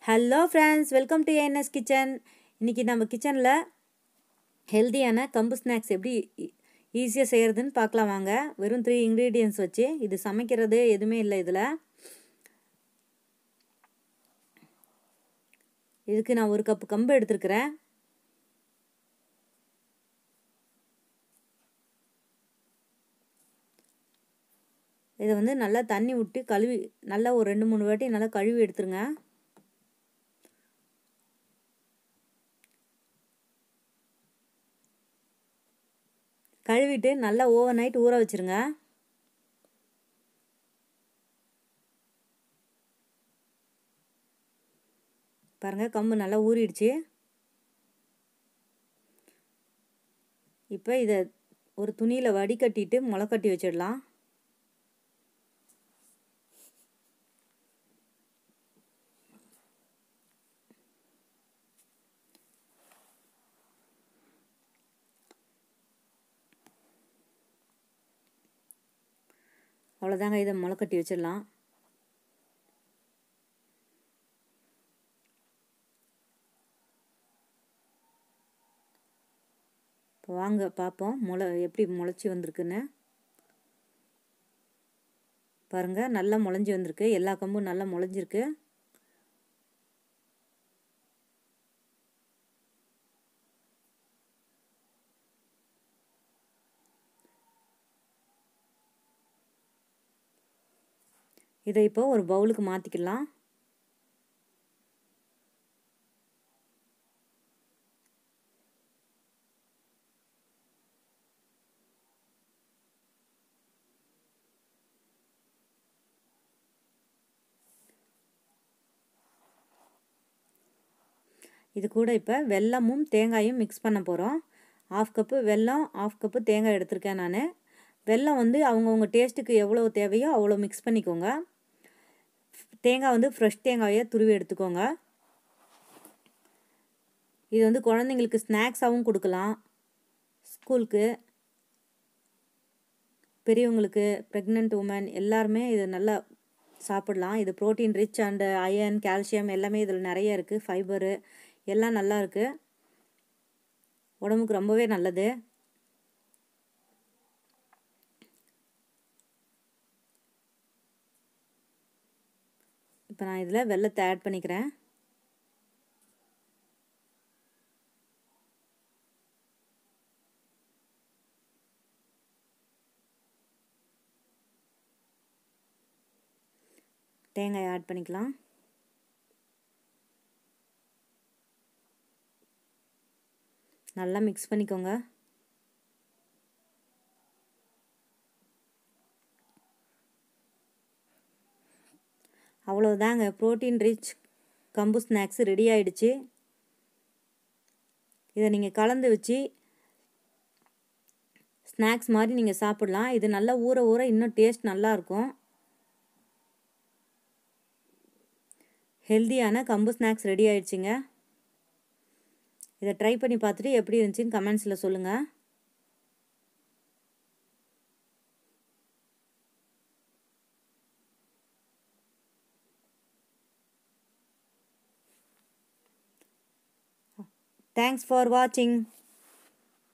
Hello friends welcome to ANS kitchen இன்றைக்கி நம்ம கிச்சனில் ஹெல்தியான கம்பு ஸ்நாக்ஸ் எப்படி ஈஸியாக செய்கிறதுன்னு பார்க்கலாம் வாங்க வெறும் த்ரீ இன்க்ரீடியன்ஸ் வச்சு இது சமைக்கிறது எதுவுமே இல்லை இதில் இதுக்கு நான் ஒரு கப்பு கம்பு எடுத்துருக்கிறேன் இதை வந்து நல்லா தண்ணி விட்டு கழுவி நல்லா ஒரு ரெண்டு மூணு வாட்டி நல்லா கழுவி எடுத்துருங்க கழுவிட்டு நல்லா ஓவர் நைட் ஊற வச்சுருங்க பாருங்கள் கம்பு நல்லா ஊறிடுச்சு இப்போ இதை ஒரு துணியில் வடிகட்டிட்டு முளைக்கட்டி வச்சிடலாம் அவ்வளோதாங்க இதை முளைக்கட்டி வச்சிடலாம் இப்போ வாங்க பார்ப்போம் முளை எப்படி முளைச்சி வந்திருக்குன்னு பாருங்கள் நல்லா முளைஞ்சி வந்திருக்கு எல்லா கம்பும் நல்லா முளைஞ்சிருக்கு இதை இப்போ ஒரு பவுலுக்கு மாற்றிக்கலாம் இது கூட இப்போ வெல்லமும் தேங்காயும் மிக்ஸ் பண்ண போகிறோம் ஆஃப் கப்பு வெல்லம் ஆஃப் கப்பு தேங்காய் எடுத்திருக்கேன் நான் வெல்லம் வந்து அவங்கவுங்க டேஸ்ட்டுக்கு எவ்வளோ தேவையோ அவ்வளோ மிக்ஸ் பண்ணிக்கோங்க தேங்காய் வந்து ஃப்ரெஷ் தேங்காயை துருவி எடுத்துக்கோங்க இது வந்து குழந்தைங்களுக்கு ஸ்நாக்ஸாகவும் கொடுக்கலாம் ஸ்கூலுக்கு பெரியவங்களுக்கு ப்ரெக்னென்ட் உமன் எல்லாருமே இது நல்லா சாப்பிடலாம் இது protein rich and iron calcium எல்லாமே இதில் நிறைய இருக்குது ஃபைபரு எல்லாம் நல்லா இருக்குது உடம்புக்கு ரொம்பவே நல்லது இப்போ நான் இதில் வெள்ளத்தை ஆட் பண்ணிக்கிறேன் தேங்காய் ஆட் பண்ணிக்கலாம் நல்லா மிக்ஸ் பண்ணிக்கோங்க அவ்வளோதாங்க ப்ரோட்டீன் ரிச் கம்பு ஸ்நாக்ஸ் ரெடி ஆயிடுச்சு இதை நீங்கள் கலந்து வச்சு ஸ்நாக்ஸ் மாதிரி நீங்கள் சாப்பிட்லாம் இது நல்லா ஊற ஊற இன்னும் டேஸ்ட் நல்லாயிருக்கும் ஹெல்த்தியான கம்பு ஸ்நாக்ஸ் ரெடி ஆயிடுச்சுங்க இதை ட்ரை பண்ணி பார்த்துட்டு எப்படி இருந்துச்சுன்னு கமெண்ட்ஸில் சொல்லுங்கள் Thanks for watching.